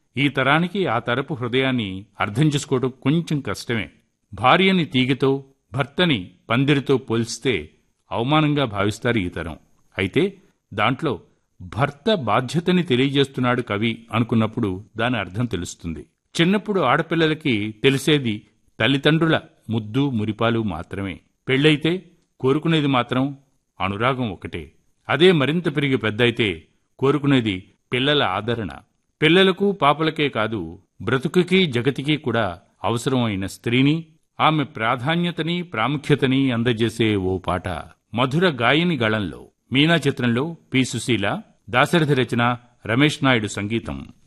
ఈ తరానికి ఆ తరపు హృదయాన్ని అర్థం చేసుకోవడం కొంచెం కష్టమే భార్యని తీగతో భర్తని పందిరితో పోల్స్తే అవమానంగా భావిస్తారు ఈ తరం అయితే దాంట్లో భర్త బాధ్యతని తెలియజేస్తున్నాడు కవి అనుకున్నప్పుడు దాని అర్థం తెలుస్తుంది చిన్నప్పుడు ఆడపిల్లలకి తెలిసేది తల్లిదండ్రుల ముద్దు మురిపాలు మాత్రమే పెళ్ళైతే కోరుకునేది మాత్రం అనురాగం ఒకటే అదే మరింత పెరిగి పెద్దయితే కోరుకునేది పిల్లల ఆదరణ పిల్లలకు పాపలకే కాదు బ్రతుకుకి జగతికి కూడా అవసరమైన స్త్రీని ఆమె ప్రాధాన్యతని ప్రాముఖ్యతని అందజేసే ఓ పాట మధుర గాయని గళంలో మీనా చిత్రంలో పి సుశీల దాశరథి రచన రమేష్ నాయుడు సంగీతం